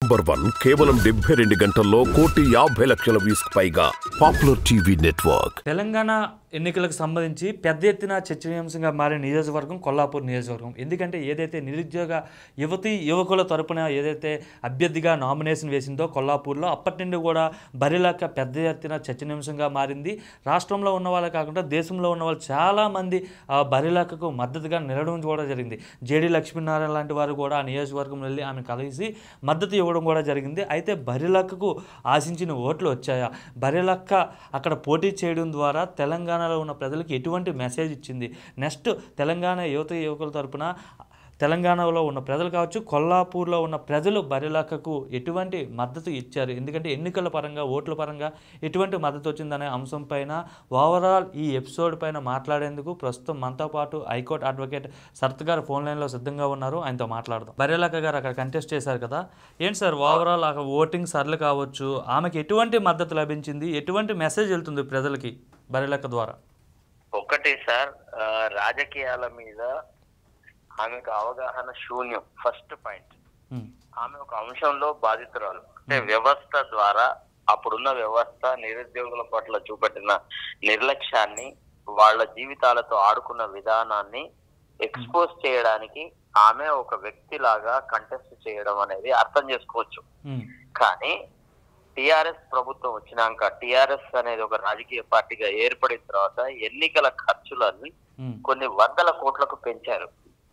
Number one కేవలం డెబ్బై రెండు గంటల్లో కోటి యాభై లక్షల వ్యూస్ పైగా పాపులర్ టీవీ నెట్వర్క్ తెలంగాణ ఎన్నికలకు సంబంధించి పెద్ద ఎత్తున చర్చనీయాంశంగా మారిన నియోజకవర్గం కొల్లాపూర్ నియోజకవర్గం ఎందుకంటే ఏదైతే నిరుద్యోగ యువతి యువకుల తరపున ఏదైతే అభ్యర్థిగా నామినేషన్ వేసిందో కొల్లాపూర్లో అప్పటి నుండి కూడా బరిలాక పెద్ద ఎత్తున చర్చనీయాంశంగా మారింది రాష్ట్రంలో ఉన్న వాళ్ళే కాకుండా దేశంలో ఉన్న వాళ్ళు చాలామంది ఆ బరిలాకకు మద్దతుగా నిలవడం కూడా జరిగింది జేడీ లక్ష్మీనారాయణ లాంటి వారు కూడా ఆ నియోజకవర్గం వెళ్ళి ఆమె కలిసి మద్దతు ఇవ్వడం కూడా జరిగింది అయితే బరిలక్కకు ఆశించిన ఓట్లు వచ్చాయా బరిలక్క అక్కడ పోటీ చేయడం ద్వారా తెలంగాణలో ఉన్న ప్రజలకు ఎటువంటి మెసేజ్ ఇచ్చింది నెక్స్ట్ తెలంగాణ యువత యువకుల తరపున తెలంగాణలో ఉన్న ప్రజలు కావచ్చు కొల్లాపూర్లో ఉన్న ప్రజలు బరిలక్కకు ఎటువంటి మద్దతు ఇచ్చారు ఎందుకంటే ఎన్నికల పరంగా ఓట్ల పరంగా ఎటువంటి మద్దతు వచ్చిందనే అంశం పైన ఓవరాల్ ఈ ఎపిసోడ్ పైన మాట్లాడేందుకు ప్రస్తుతం మనతో పాటు హైకోర్టు అడ్వకేట్ సరత్ గారు ఫోన్ లైన్లో సిద్ధంగా ఉన్నారు ఆయనతో మాట్లాడదాం బరిలక్క గారు అక్కడ కంటెస్ట్ చేశారు కదా ఏంటి సార్ ఓవరాల్ అక్కడ ఓటింగ్ సర్లు కావచ్చు ఆమెకి ఎటువంటి మద్దతు లభించింది ఎటువంటి మెసేజ్ వెళ్తుంది ప్రజలకి బరిలక్క ద్వారా ఒకటి సార్ ఆ, రాజకీయాల మీద ఆమెకు అవగాహన శూన్యం ఫస్ట్ పాయింట్ ఉమ్, ఆమె ఒక అంశంలో బాధితురాలు అంటే వ్యవస్థ ద్వారా అప్పుడున్న వ్యవస్థ నిరుద్యోగుల పట్ల చూపెట్టిన నిర్లక్ష్యాన్ని వాళ్ళ జీవితాలతో ఆడుకున్న విధానాన్ని ఎక్స్పోజ్ చేయడానికి ఆమె ఒక వ్యక్తిలాగా కంటెస్ట్ చేయడం అనేది అర్థం చేసుకోవచ్చు ఉమ్, కానీ టిఆర్ఎస్ ప్రభుత్వం వచ్చినాక టిఆర్ఎస్ అనేది ఒక రాజకీయ పార్టీగా ఏర్పడిన తర్వాత ఎన్నికల ఖర్చులన్నీ ఉమ్, కొన్ని వందల కోట్లకు పెంచారు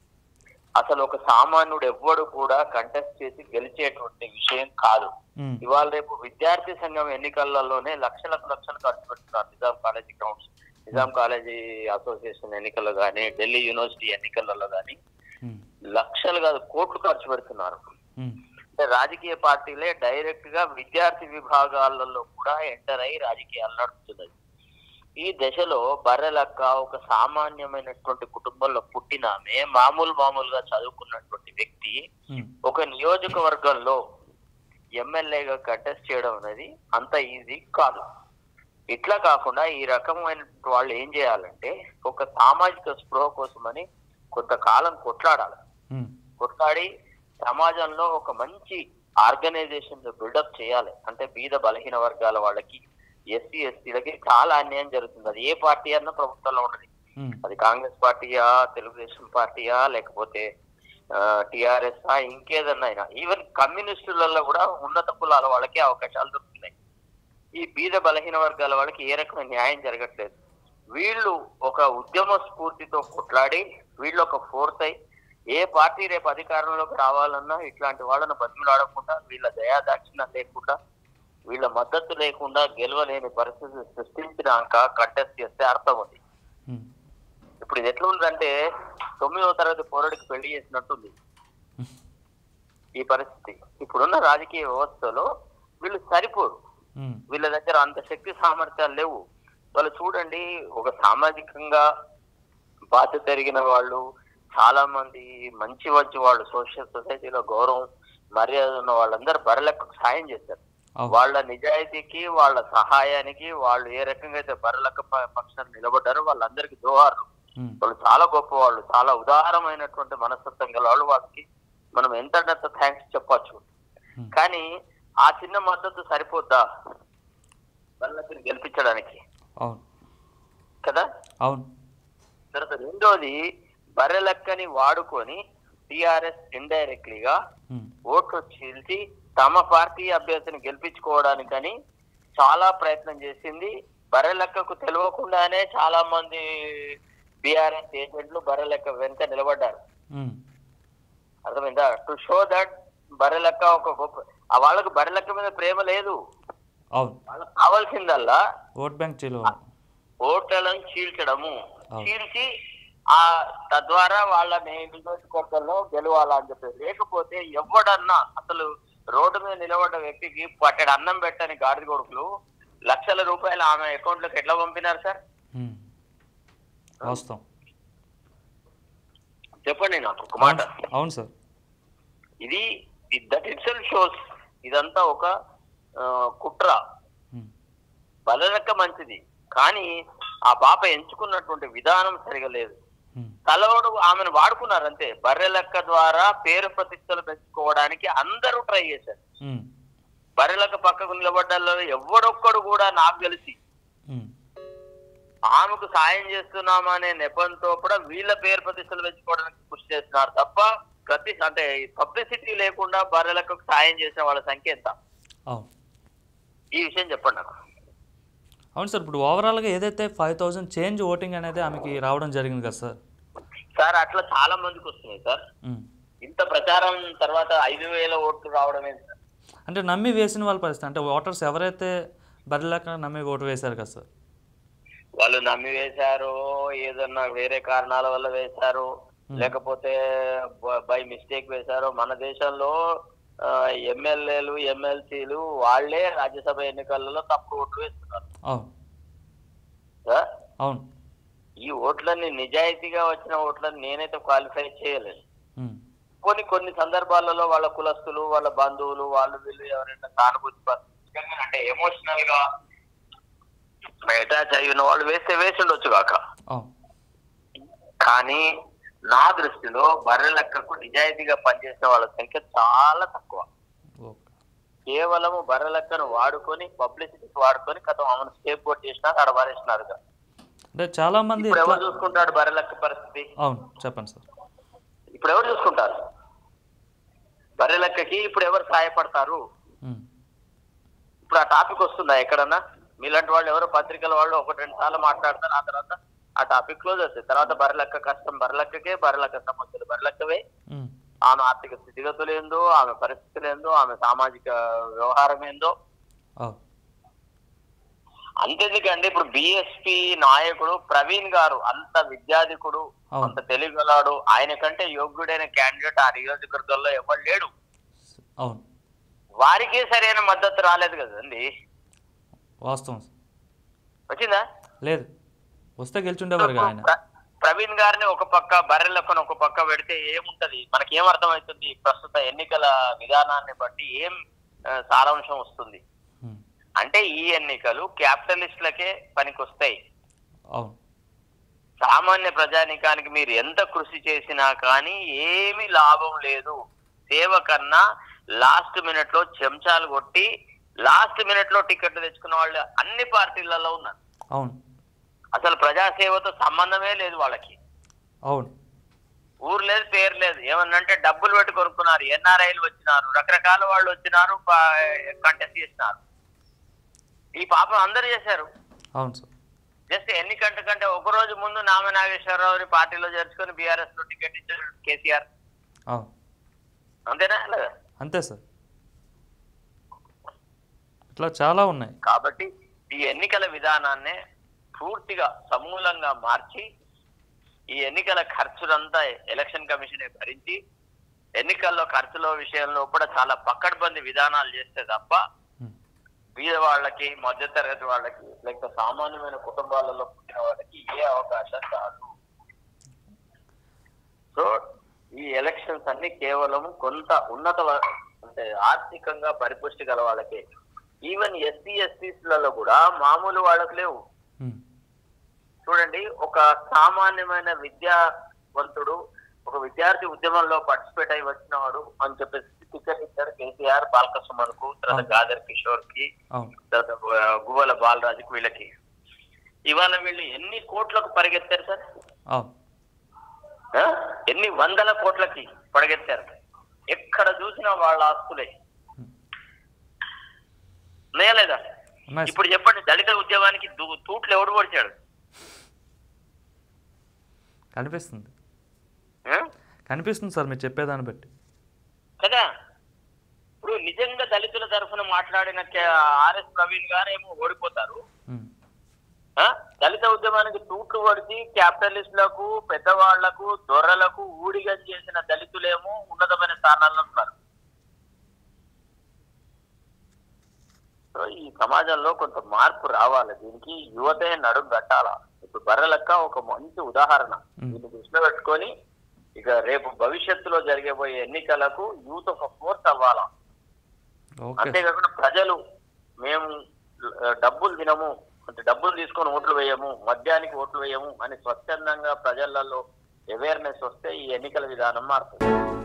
అసలు ఒక సామాన్యుడు ఎవ్వడు కూడా కంటెస్ట్ చేసి గెలిచేటువంటి విషయం కాదు ఉమ్, ఇవాళ రేపు విద్యార్థి సంఘం ఎన్నికలలోనే లక్షలకు లక్షలు ఖర్చు పెడుతున్నారు Nizam college grounds Nizam college association ఎన్నికల్లో కానీ ఢిల్లీ యూనివర్సిటీ ఎన్నికలలో కానీ ఉమ్, లక్షలు కాదు కోట్లు ఖర్చు పెడుతున్నారు ఉమ్, అంటే రాజకీయ పార్టీలే డైరెక్ట్ గా విద్యార్థి విభాగాలలో కూడా ఎంటర్ అయి రాజకీయాలు నడుపుతున్నది ఈ దశలో బర్రెలక్క ఒక సామాన్యమైనటువంటి కుటుంబంలో పుట్టినామే మామూలు మామూలుగా చదువుకున్నటువంటి వ్యక్తి ఉమ్, ఒక నియోజకవర్గంలో ఎమ్మెల్యేగా కంటెస్ట్ చేయడం అనేది అంత ఈజీ కాదు ఇట్లా కాకుండా ఈ రకమైన వాళ్ళు ఏం చేయాలంటే ఒక సామాజిక స్పృహ కోసమని కొంతకాలం కొట్లాడాలి ఉమ్, కొట్లాడి సమాజంలో ఒక మంచి ఆర్గనైజేషన్ బిల్డప్ చేయాలి అంటే బీద బలహీన వర్గాల వాళ్ళకి ఎస్సీ ఎస్టీలకి చాలా అన్యాయం జరుగుతుంది అది ఏ పార్టీ అన్నా ప్రభుత్వంలో ఉన్నది ఉమ్, అది కాంగ్రెస్ పార్టీయా తెలుగుదేశం పార్టీయా లేకపోతే టిఆర్ఎస్ ఇంకేదన్నా అయినా ఈవెన్ కమ్యూనిస్టులలో కూడా ఉన్నత కులాల వాళ్ళకి అవకాశాలు దొరుకుతున్నాయి ఈ బీద బలహీన వర్గాల వాళ్ళకి ఏ రకమైన న్యాయం జరగట్లేదు వీళ్ళు ఒక ఉద్యమ స్ఫూర్తితో కొట్లాడి వీళ్ళు ఒక ఫోర్స్ అయి ఏ పార్టీ రేపు అధికారంలోకి రావాలన్నా ఇట్లాంటి వాళ్ళను బతిమలాడకుండా వీళ్ళ దయాదాక్షిణ్యం లేకుండా వీళ్ళ మద్దతు లేకుండా గెలవలేని పరిస్థితి సృష్టించినాక కంటెస్ట్ చేస్తే అర్థం ఉంది ఉమ్, ఇప్పుడు ఇది ఎట్లా ఉందంటే తొమ్మిదవ తరగతి పోరాడికి పెళ్లి చేసినట్టుంది ఈ పరిస్థితి ఇప్పుడున్న రాజకీయ వ్యవస్థలో వీళ్ళు సరిపోరు ఉమ్, వీళ్ళ దగ్గర అంత శక్తి సామర్థ్యాలు లేవు వాళ్ళు చూడండి ఒక సామాజికంగా బాధ్యత ఎరిగిన వాళ్ళు చాలా మంది మంచి మంచి వాళ్ళు సోషల్ సొసైటీలో గౌరవం మర్యాద ఉన్న వాళ్ళందరూ బర్రెలకు సాయం చేశారు అవును. వాళ్ళ నిజాయితీకి వాళ్ళ సహాయానికి వాళ్ళు ఏ రకంగా అయితే బర్రెలక్క ప- పక్షాన నిలబడ్డారో వాళ్ళందరికీ దోహారు ఉమ్, వాళ్ళు చాలా గొప్ప వాళ్ళు చాలా ఉదారమైనటువంటి మనస్తత్వం గల వాళ్ళు వాళ్ళకి మనం ఎంత థ్యాంక్స్ చెప్పొచ్చు Hmm. కానీ ఆ చిన్న మద్దతు సరిపోద్దా వాళ్ళకి గెలిపించడానికి అవును కదా అవును తర్వాత రెండోది బర్రెలక్కని వాడుకొని టిఆర్ఎస్ ఇండైరెక్ట్లీగా ఉమ్, ఓట్లు చీల్చి తమ పార్టీ అభ్యర్థిని గెలిపించుకోవడానికని చాలా ప్రయత్నం చేసింది బర్రెలక్కకు తెలియకుండానే చాలా మంది బీఆర్ఎస్ ఏజెంట్లు బర్రెలక్క వెనుక నిలబడ్డారు ఉమ్, అర్థమైందా టు షో దట్ బర్రెలక్క ఒక గొప్ప ఆ వాళ్ళకు బర్రెలక్క మీద ప్రేమ లేదు అవును వాళ్ళకి కావాల్సిందల్లా ఓట్ బ్యాంక్ చెలువ ఓట్లను చీల్చడము అవును. చీల్చి ఆ తద్వారా వాళ్ళ నియోజకవర్గంలో గెలవాలా అని చెప్పి లేకపోతే ఎవడన్నా అసలు రోడ్డు మీద నిలబడ్డ వ్యక్తికి పట్టెడు అన్నం పెట్టని గాడిద కొడుకులు లక్షల రూపాయలు ఆమె అకౌంట్ లోకి ఎట్లా పంపినారు సార్ ఉమ్, వాస్తవం చెప్పండి నాకు ఒక మాట అవును సార్ ఇది దట్ ఇట్ షోస్ ఇదంతా ఒక ఆ, కుట్ర ఉమ్, బలలెక్క మంచిది కానీ ఆ పాప ఎంచుకున్నటువంటి విధానం సరిగా లేదు ఉమ్, కలవడు ఆమెను వాడుకున్నారు అంతే బర్రె లెక్క ద్వారా పేరు ప్రతిష్టలు పెంచుకోవడానికి అందరూ ట్రై చేశారు ఉమ్, బర్రె లెక్క పక్కకు నిలబడ్డాలో ఎవడొక్కడు కూడా నాకు తెలిసి ఉమ్, ఆమెకు సాయం చేస్తున్నామనే నెపంతో కూడా వీళ్ళ పేరు ప్రతిష్టలు పెంచుకోవడానికి కృషి చేస్తున్నారు తప్ప ప్రతి అంటే పబ్లిసిటీ లేకుండా బర్రె లెక్కకు సాయం చేసిన వాళ్ళ సంఖ్య ఎంత అవును ఈ విషయం చెప్పండి నాకు అవును సార్ ఇప్పుడు ఓవరాల్గా ఏదైతే ఫైవ్ థౌజండ్ చేంజ్ ఓటింగ్ అనేది ఆమెకి రావడం జరిగింది కదా సార్ సార్ అట్లా చాలా మందికి వస్తున్నాయి సార్ ఉమ్. ఇంత ప్రచారం తర్వాత ఐదు వేల ఓట్లు రావడం ఏంటి సార్ అంటే నమ్మి వేసిన వాళ్ళ పరిస్థితి అంటే ఓటర్స్ ఎవరైతే బరిలేక నమ్మి ఓటు వేశారు కదా సార్ వాళ్ళు నమ్మి వేశారు ఏదన్నా వేరే కారణాల వల్ల వేశారు లేకపోతే బై మిస్టేక్ వేశారు మన దేశంలో ఎమ్మెల్యేలు ఎమ్మెల్సీలు వాళ్ళే రాజ్యసభ ఎన్నికలలో తప్పుడు ఓట్లు వేస్తున్నారు అవును ఆ? అవును ఈ ఓట్లన్నీ నిజాయితీగా వచ్చిన ఓట్లని నేనైతే క్వాలిఫై చేయలేదు ఉమ్, కొన్ని కొన్ని సందర్భాలలో వాళ్ళ కులస్తులు వాళ్ళ బంధువులు వాళ్ళు వీళ్ళు ఎవరైనా సానుభూతి పర్- నిజంగా అంటే ఎమోషనల్ గా అటాచ్ అయి ఉన్న వాళ్ళు వేస్తే వేసి ఉండొచ్చు కాక అవును కానీ నా దృష్టిలో బర్రె లెక్కకు నిజాయితీగా పనిచేసే వాళ్ళ సంఖ్య చాలా తక్కువ ఓకే కేవలము బర్రె లెక్కను వాడుకొని పబ్లిసిటీకి వాడుకొని కథ ఆమెను స్టేప్ కొట్ చేసినారు అడబారేసినారు అంటే చాలా మంది ఇప్పుడు ఎట్లా ఎవరు చూసుకుంటాడు బర్రె లెక్క పరిస్థితి అవును చెప్పండి సార్ ఇప్పుడు ఎవరు చూసుకుంటారు బర్రె లెక్కకి ఇప్పుడు ఎవరు సహాయపడతారు ఉమ్, ఇప్పుడు ఆ టాపిక్ వస్తుందా ఎక్కడన్నా మీలాంటి వాళ్ళు ఎవరో పత్రికల వాళ్ళు ఒకటి రెండు సార్లు మాట్లాడతారు ఆ తర్వాత ఆ టాపిక్ క్లోజ్ అవుతుంది తర్వాత బర్రెలెక్క కష్టం బర్రెలెక్కకే బర్రెలెక్క సమస్యలు బర్రెలెక్కవే ఉమ్, ఆమె ఆర్థిక స్థితిగతులు ఏందో ఆమె పరిస్థితులు ఏందో ఆమె సామాజిక వ్యవహారం ఏందో అవును అంతెందుకండి ఇప్పుడు బిఎస్పి నాయకుడు ప్రవీణ్ గారు అంత విద్యాధికుడు అవును. అంత తెలివిగలాడు ఆయన కంటే యోగ్యుడైన క్యాండిడేట్ ఆ నియోజకవర్గంలో ఎవరు లేడు అవును వారికే సరైన మద్దతు రాలేదు కదండి వాస్తవం సార్. వచ్చిందా లేదు వస్తే గెలిచుండేవారుగా ఆయన ప్ర- ప్రవీణ్ గారిని ఒక పక్క బర్రెలక్కను ఒక పక్క పెడితే ఏముంటది మనకి ఏం అర్థమవుతుంది ప్రస్తుత ఎన్నికల విధానాన్ని బట్టి ఏం ఆ, సారాంశం వస్తుంది ఉమ్, అంటే ఈ ఎన్నికలు క్యాపిటలిస్టులకే పనికొస్తాయి అవును సామాన్య ప్రజానికానికి మీరు ఎంత కృషి చేసినా కానీ ఏమీ లాభం లేదు సేవ కన్నా లాస్ట్ మినిట్ లో చెంచాలు కొట్టి లాస్ట్ మినిట్ లో టికెట్లు తెచ్చుకున్న వాళ్ళు అన్ని పార్టీలలో ఉన్నారు అవును అసలు ప్రజాసేవతో సంబంధమే లేదు వాళ్ళకి అవును ఊరు లేదు పేరు లేదు ఏమన్నంటే డబ్బులు పెట్టి కొనుక్కున్నారు ఎన్ఆర్ఐలు వచ్చినారు రకరకాల వాళ్ళు వచ్చినారు కంటెస్ట్ చేసినారు ఈ పాపం అందరు చేశారు అవును సార్ జస్ట్ ఎన్నికంట కంటే ఒక రోజు ముందు నామ నాగేశ్వరరావుని పార్టీలో చేర్చుకొని బీఆర్ఎస్ లో టికెట్ ఇచ్చారు కేసీఆర్ అవును అంతేనా లేదా అంతే సార్ ఇట్లా చాలా ఉన్నాయి కాబట్టి ఈ ఎన్నికల విధానాన్నే పూర్తిగా సమూలంగా మార్చి ఈ ఎన్నికల ఖర్చులంతా ఎలక్షన్ కమిషనే భరించి ఎన్నికల్లో ఖర్చుల విషయంలో కూడా చాలా పక్కడబంది విధానాలు చేస్తే తప్ప ఉమ్, బీద వాళ్ళకి మధ్యతరగతి వాళ్ళకి లేకపోతే సామాన్యమైన కుటుంబాలలో పుట్టిన వాళ్ళకి ఏ అవకాశం కాదు సో ఈ ఎలక్షన్స్ అన్ని కేవలం కొంత ఉన్నత వ- అంటే ఆర్థికంగా పరిపుష్టి గల వాళ్ళకే ఈవెన్ ఎస్సీ ఎస్టీస్లలో కూడా మామూలు వాళ్ళకి లేవు ఉమ్, చూడండి ఒక సామాన్యమైన విద్యావంతుడు ఒక విద్యార్థి ఉద్యమంలో పార్టిసిపేట్ అయి వచ్చినవాడు అని చెప్పేసి టికెట్ ఇచ్చారు కేసీఆర్ బాలకృష్ణ కు తర్వాత అవును. గాదర్ కిషోర్ కి అవును తర్వాత ఆ, గువ్వల బాలరాజుకి వీళ్ళకి ఇవాళ వీళ్ళు ఎన్ని కోట్లకు పరిగెత్తారు సార్ అవును ఆ? ఎన్ని వందల కోట్లకి పరిగెత్తారు ఎక్కడ చూసినా వాళ్ళ ఆస్తులే లేదా ఉన్నాయి సార్. ఇప్పుడు చెప్పండి దళిత ఉద్యమానికి దూ- తూట్లు ఎవడు పొడిచాడు కనిపిస్తుంది ఆ? కనిపిస్తుంది సార్ మీరు చెప్పేదాన్ని బట్టి కదా ఇప్పుడు నిజంగా దళితుల తరఫున మాట్లాడిన కే- ఆర్ఎస్ ప్రవీణ్ గారేమో ఓడిపోతారు ఉమ్, ఆ? దళిత ఉద్యమానికి తూట్లు పడిచి క్యాపిటలిస్టులకు పెద్దవాళ్లకు దొరలకు ఊడిగం చేసిన దళితులేమో ఉన్నతమైన స్థానాల్లో ఉన్నారు సో ఈ సమాజంలో కొంత మార్పు రావాలి దీనికి యువతే నడుం కట్టాల ఇప్పుడు బర్రెలక్క ఒక మంచి ఉదాహరణ మ్. దీన్ని దృష్టిలో పెట్టుకొని ఇక రేపు భవిష్యత్తులో జరిగబోయే ఎన్నికలకు యూత్ ఒక ఫోర్స్ అవ్వాలా ఓకే అంతేకాకుండా ప్రజలు మేము ఆ, డబ్బులు తినము అంటే డబ్బులు తీసుకొని ఓట్లు వేయము మద్యానికి ఓట్లు వేయము అని స్వచ్ఛందంగా ప్రజలలో అవేర్నెస్ వస్తే ఈ ఎన్నికల విధానం మారుతుంది